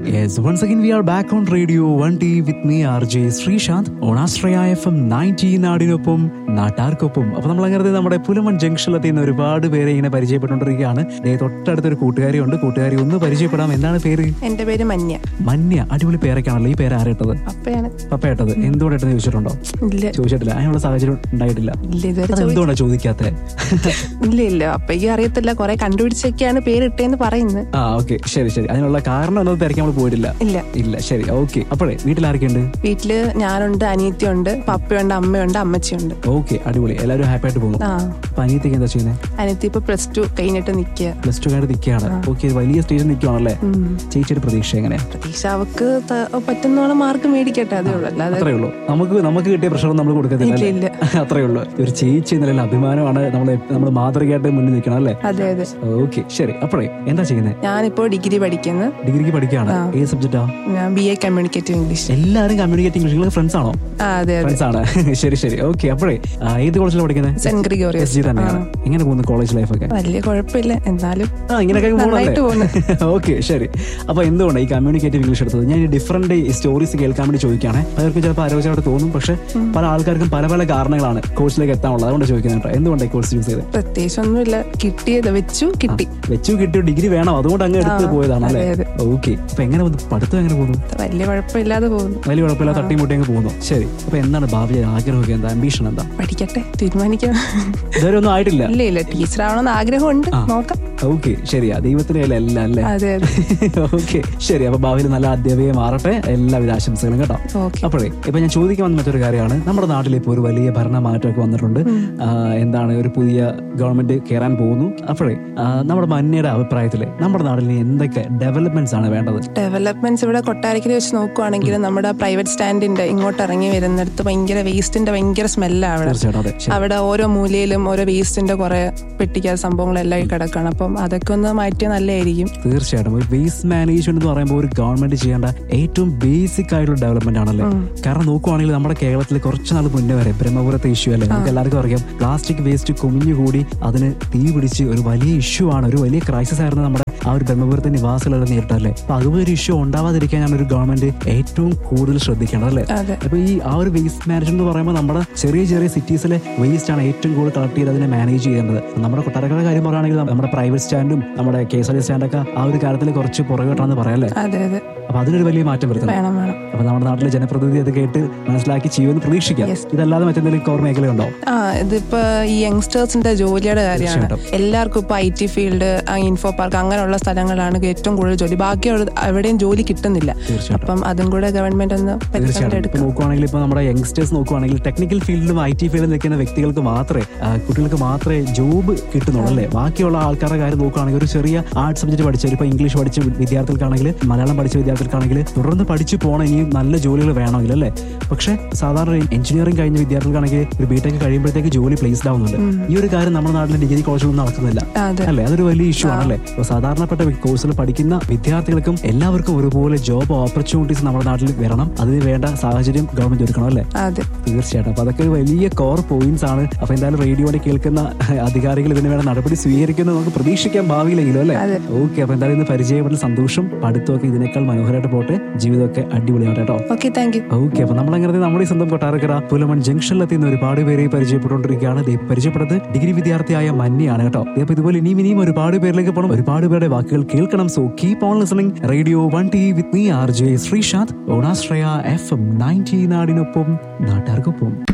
Yes, once again we are back on Radio 1T with me RJ Sreesanth on Astraya FM 90 നാടിനൊപ്പം നാട്ടാർക്കൊപ്പം അപ്പൊ നമ്മൾ അങ്ങനെ നമ്മുടെ പുലമൺ ജംഗ്ഷനിലെത്തി നിന്ന് ഒരുപാട് പേരെ ഇങ്ങനെ പരിചയപ്പെട്ടുകൊണ്ടിരിക്കുകയാണ് ദേ തൊട്ടടുത്തൊരു കൂട്ടുകാരിയുണ്ട് കൂട്ടുകാരി ഒന്ന് പരിചയപ്പെടാം എന്താണ് പേര് എന്റെ പേര് മഞ്ഞ മന്യ അടിപൊളി പേരൊക്കെയാണല്ലോ ഈ പേര് ആരേട്ടത് അപ്പയാണ് പപ്പയേട്ടത് എന്തുകൊണ്ടായിട്ടെന്ന് ചോദിച്ചിട്ടുണ്ടോ ഇല്ല ചോദിച്ചിട്ടില്ല അതിനുള്ള സാഹചര്യം ഉണ്ടായിട്ടില്ല ഇല്ല ഇതുവരെ ചോദി- എന്തുകൊണ്ടാണ് ചോദിക്കാത്തത് ഇല്ല ഇല്ല അപ്പയ്ക്ക് അറിയത്തില്ല കൊറേ കണ്ടുപിടിച്ചൊക്കെയാണ് പേരിട്ടേന്ന് പറയുന്നത് ആ ഓക്കെ ശരി ശരി അതിനുള്ള കാരണം ഒന്നും തിരക്കാൻ നമ്മൾ പോയിട്ടില്ല ഇല്ല ഇല്ല ശരി ഓക്കെ അപ്പോഴേ വീട്ടിൽ ആരൊക്കെയുണ്ട് വീട്ടില് ഞാനുണ്ട് അനിയത്തിയുണ്ട് പപ്പയുണ്ട് അമ്മയുണ്ട് അമ്മച്ചിയുണ്ട് ഓക്കെ അടിപൊളി എല്ലാവരും ഹാപ്പി ആയിട്ട് പോകുന്നു ആ അപ്പൊ അനിയത്തേക്ക് എന്താ ചെയ്യുന്നത് അനിയത്തി ഇപ്പൊ പ്ലസ് ടു കഴിഞ്ഞിട്ട് നിക്കുക പ്ലസ് ടു കഴിഞ്ഞ് നിൽക്കുകയാണ് ഓക്കെ വലിയ സ്റ്റേജിൽ നിൽക്കുവാണല്ലേ ചേച്ചിയുടെ പ്രതീക്ഷ എങ്ങനെ പ്രതീക്ഷ അവക്ക് ത- പറ്റുന്നോളം മാർക്ക് മേടിക്കട്ടെ അതേ ഉള്ളൂ അല്ലാതെ അത്രേ ഉള്ളൂ നമുക്ക് നമുക്ക് കിട്ടിയ പ്രഷർ നമ്മൾ കൊടുക്കത്തില്ല ഇല്ല, അല്ലേ? ഇല്ല. അത്രേ ഉള്ളൂ ഒരു ചേച്ചി എന്നല്ല അഭിമാനമാണ് നമ്മൾ നമ്മൾ മാതൃകയായിട്ട് മുന്നിൽ നിൽക്കണം അല്ലേ അതെ അതെ ഓക്കെ ശരി അപ്പോഴേ എന്താ ചെയ്യുന്നത് ഞാനിപ്പോ ഡിഗ്രി പഠിക്കുന്നു ഡിഗ്രിക്ക് പഠിക്കുകയാണ് ഏത് സബ്ജക്റ്റാ ഞാൻ ബി എ കമ്മ്യൂണിക്കേറ്റീവ് ഇംഗ്ലീഷ് എല്ലാവരും കമ്മ്യൂണിക്കേറ്റ് ഇംഗ്ലീഷ് നിങ്ങൾ ഫ്രണ്ട്സ് ആണോ ആ അതെ അതെ ഫ്രണ്ട്സ് ആണ് ശരി ശരി ഓക്കെ അപ്പോഴേ ആ, ഏത് കോളേജിലാണ് പഠിക്കുന്നത് സെന്റ് എസ് ഗ്രിഗോറിയസ് ജി തന്നെയാണ് എങ്ങനെ പോകുന്നു കോളേജ് ലൈഫൊക്കെ വലിയ കുഴപ്പമില്ല എന്നാലും ആ ഇങ്ങനെയൊക്കെ നന്നായിട്ട് ഓക്കെ ശരി അപ്പൊ എന്തുകൊണ്ട് ഈ കമ്മ്യൂണിക്കേറ്റീവ് ഇംഗ്ലീഷ് എടുത്തത് ഞാൻ ഡിഫറെന്റ് സ്റ്റോറീസ് കേൾക്കാൻ വേണ്ടി ചോദിക്കുകയാണ് പലർക്കും ചിലപ്പോൾ ആലോചനയോട് തോന്നും പക്ഷെ പല ആൾക്കാർക്കും പല പല കാരണങ്ങളാണ് കോഴ്സിലേക്ക് എത്താനുള്ളത് അതുകൊണ്ട് ചോദിക്കുന്നത് കേട്ടോ എന്തുകൊണ്ട് ഈ കോഴ്സ് യൂസ് ചെയ്ത് പ്രത്യേകിച്ചൊന്നുമില്ല കിട്ടിയത് വെച്ചു കിട്ടി വെച്ചു കിട്ടിയ ഡിഗ്രി വേണം അതുകൊണ്ട് അങ്ങ് എടുത്ത് പോയതാണ് അല്ലേ അതെ, ഓക്കെ അപ്പൊ എങ്ങനെ പോകുന്നു പഠിത്തം എങ്ങനെ പോകുന്നു വലിയ കുഴപ്പമില്ലാതെ പോകുന്നു വലിയ കുഴപ്പമില്ല തട്ടിമുട്ടി അങ്ങ് പോകുന്നു ശരി അപ്പൊ എന്താണ് ഭാവി ആഗ്രഹമൊക്കെ എന്താ അംബീഷൻ എന്താ പഠിക്കട്ടെ തീരുമാനിക്കാം ഇതുവരെ ഒന്നും ആയിട്ടില്ല ഇല്ല ഇല്ല ടീച്ചർ ആവണമെന്ന് ആഗ്രഹമുണ്ട് നോക്കാം ഓക്കെ ശരിയാ ദൈവത്തിന്റെ കയ്യിലെ എല്ലാം അല്ലേ അതെ അതെ ഓക്കെ ശരി അപ്പൊ ഭാവിയിൽ നല്ല അധ്യാപികയെ മാറട്ടെ എല്ലാവിധ ആശംസകളും കേട്ടോ ഓക്കെ അപ്പോഴേ ഇപ്പൊ ഞാൻ ചോദിക്കാൻ വന്ന മറ്റൊരു കാര്യമാണ് നമ്മുടെ നാട്ടിൽ ഇപ്പോൾ ഒരു വലിയ ഭരണമാറ്റമൊക്കെ വന്നിട്ടുണ്ട് ആ, എന്താണ് ഒരു പുതിയ ഗവൺമെന്റ് കയറാൻ പോകുന്നു അപ്പോഴേ ആ, നമ്മുടെ മന്യയുടെ അഭിപ്രായത്തിൽ നമ്മുടെ നാട്ടിൽ ഇനി എന്തൊക്കെ ഡെവലപ്മെന്റ്സ് ആണ് വേണ്ടത് ഡെവലപ്മെന്റ്സ് ഇവിടെ കൊട്ടാരക്കര വെച്ച് നോക്കുവാണെങ്കിൽ നമ്മുടെ പ്രൈവറ്റ് സ്റ്റാൻഡിന്റെ ഇങ്ങോട്ട് ഇറങ്ങി വരുന്നിടത്ത് ഭയങ്കര വേസ്റ്റിന്റെ ഭയങ്കര സ്മെല്ലാണ് അവിടെ തീർച്ചയായിട്ടും അതെ ശരി. അവിടെ ഓരോ മൂലയിലും ഓരോ വേസ്റ്റിന്റെ കുറെ പെട്ടിക്കാത്ത സംഭവങ്ങളെല്ലാം ഈ കിടക്കണം അപ്പം അതൊക്കെ ഒന്ന് മാറ്റിയാൽ നല്ലതായിരിക്കും തീർച്ചയായിട്ടും ഒരു വേസ്റ്റ് മാനേജ്മെന്റ് എന്ന് പറയുമ്പോൾ ഒരു ഗവൺമെന്റ് ചെയ്യേണ്ട ഏറ്റവും ബേസിക് ആയിട്ടുള്ള ഡെവലപ്മെന്റ് ആണല്ലേ കാരണം നോക്കുവാണെങ്കിൽ നമ്മുടെ കേരളത്തിൽ കുറച്ച് നാൾ മുന്നേ വരെ ബ്രഹ്മപുരത്തെ ഇഷ്യൂ അല്ലേ നമുക്ക് എല്ലാവർക്കും അറിയാം പ്ലാസ്റ്റിക് വേസ്റ്റ് കുമിഞ്ഞുകൂടി അതിന് തീ പിടിച്ച് ഒരു വലിയ ഇഷ്യൂ ആണ് ഒരു വലിയ ക്രൈസിസ് ആയിരുന്നു നമ്മുടെ ആ ഒരു ബ്രഹ്മപുരത്തെ നിവാസികളെ നേരിട്ടല്ലേ അപ്പൊ അതുപോലെ ഒരു ഇഷ്യൂ ഉണ്ടാവാതിരിക്കാനാണ് ഒരു ഗവൺമെന്റ് ഏറ്റവും കൂടുതൽ ശ്രദ്ധിക്കേണ്ടത് അല്ലേ അതെ അപ്പൊ ഈ ആ ഒരു വേസ്റ്റ് മാനേജ്മെന്റ് എന്ന് പറയുമ്പോൾ നമ്മുടെ ചെറിയ ചെറിയ സിറ്റീസിലെ വേസ്റ്റ് ആണ് ഏറ്റവും കൂടുതൽ കളക്ട് ചെയ്ത് അതിനെ മാനേജ് ചെയ്യേണ്ടത് നമ്മുടെ കൊട്ടാരക്കര കാര്യം പറയുകയാണെങ്കിൽ നമ്മുടെ പ്രൈവറ്റ് സ്റ്റാൻഡും നമ്മുടെ കെ എസ് ആർ ടി സ്റ്റാൻഡൊക്കെ ആ ഒരു കാര്യത്തിൽ കുറച്ച് പുറകോട്ടാന്ന് പറയാല്ലേ അതെ അതെ അപ്പൊ അതിനൊരു വലിയ മാറ്റം വരുത്തണം വേണം വേണം അപ്പൊ നമ്മുടെ നാട്ടിലെ ജനപ്രതിനിധി അത് കേട്ട് മനസ്സിലാക്കി ചെയ്യുമെന്ന് പ്രതീക്ഷിക്കാം Yes. ഇതല്ലാതെ മറ്റെന്തെങ്കിലും കോർ മേഖലയുണ്ടോ ആ ഇതിപ്പോ ഈ യങ്സ്റ്റേഴ്സിന്റെ ജോലിയുടെ കാര്യമാണ് തീർച്ചയായിട്ടും. എല്ലാവർക്കും ഇപ്പൊ I T field info park അങ്ങനെയുള്ള സ്ഥലങ്ങളാണ് ഏറ്റവും കൂടുതൽ ജോലി ബാക്കി എവിടെയും ജോലി കിട്ടുന്നില്ല തീർച്ചയായിട്ടും അപ്പം അതും കൂടെ ഗവൺമെന്റ് ഒന്ന് തീർച്ചയായിട്ടും പരിശ്രമം ഇപ്പൊ എടുക്കും നോക്കുവാണെങ്കിൽ ഇപ്പൊ നമ്മുടെ യങ്സ്റ്റേഴ്സ് നോക്കുവാണെങ്കിൽ ടെക്നിക്കൽ ഫീൽഡിലും ഐ ടി ഫീൽഡിലും നിൽക്കുന്ന വ്യക്തികൾക്ക് മാത്രമേ ആ, കുട്ടികൾക്ക് മാത്രമേ ജോബ് കിട്ടുന്നുള്ളൂ അല്ലേ ബാക്കിയുള്ള ആൾക്കാരുടെ കാര്യം നോക്കുകയാണെങ്കിൽ ഒരു ചെറിയ ആർട്സ് സബ്ജക്ട് പഠിച്ച ഇപ്പൊ ഇംഗ്ലീഷ് പഠിച്ച വിദ്യാർത്ഥികൾക്കാണെങ്കിൽ മലയാളം പഠിച്ച വിദ്യാർത്ഥികൾക്കാണെങ്കിൽ തുടർന്ന് പഠിച്ചു പോകണം ഇനിയും നല്ല ജോലികൾ വേണമെങ്കിൽ അല്ലേ പക്ഷെ സാധാരണ എഞ്ചിനീയറിംഗ് കഴിഞ്ഞ വിദ്യാർത്ഥികൾക്കാണെങ്കിൽ ഒരു ബിടെക് കഴിയുമ്പോഴത്തേക്ക് ജോലി പ്ലേസ്ഡ് ആവുന്നുണ്ട് ഈ ഒരു കാര്യം നമ്മുടെ നാട്ടിലെ ഡിഗ്രി കോളേജിലൊന്നും നടക്കുന്നില്ല അതെ അല്ലേ അതൊരു വലിയ ഇഷ്യൂ ആണല്ലേ അപ്പൊ സാധാരണപ്പെട്ട കോഴ്സിൽ പഠിക്കുന്ന വിദ്യാർത്ഥികൾക്കും എല്ലാവർക്കും ഒരുപോലെ ജോബ് ഓപ്പർച്യൂണിറ്റീസ് നമ്മുടെ നാട്ടിൽ വരണം അതിന് വേണ്ട സാഹചര്യം ഗവൺമെന്റ് ഒരുക്കണം അല്ലേ അതെ തീർച്ചയായിട്ടും അപ്പൊ അതൊക്കെ ഒരു വലിയ കോർ പോയിന്റ്സ് ആണ് അപ്പൊ എന്തായാലും റേഡിയോയിൽ കേൾക്കുന്ന അധികാരികൾ ഇതിന് വേണ്ട നടപടി സ്വീകരിക്കുന്നത് നമുക്ക് പ്രതീക്ഷിക്കാൻ ഭാവിയിലെങ്കിലും അല്ലേ അതെ. ഓക്കെ അപ്പൊ എന്തായാലും ഇന്ന് പരിചയപ്പെട്ട സന്തോഷം പഠിത്തമൊക്കെ ഇതിനേക്കാൾ മനോഹരമായിട്ട് പോട്ടെ ജീവിതമൊക്കെ അടിപൊളിയാവട്ടെ കേട്ടോ ഓക്കെ താങ്ക് യു ഓക്കെ അപ്പൊ നമ്മളങ്ങനെ നമ്മുടെ ഈ സ്വന്തം കൊട്ടാരക്കര പുലമൺ ജംഗ്ഷനിലെത്തി ഇന്ന് ഒരുപാട് പേരെ പരിചയപ്പെട്ടുകൊണ്ടിരിക്കുകയാണ് ദേ പരിചയപ്പെട്ടത് ഡിഗ്രി വിദ്യാർത്ഥിയായ മന്നിയാണ് കേട്ടോ ദേ അപ്പൊ ഇതുപോലെ ഇനിയും ഇനിയും ഒരുപാട് പേരിലേക്ക് പോകണം ഒരുപാട് പേരുടെ വാക്കുകൾ കേൾക്കണം so keep on listening radio one T with me R J Sreesanth ഓണാശ്രയ എഫ് എം നയൻറ്റി നാടിനൊപ്പം നാട്ടുകാർക്കൊപ്പം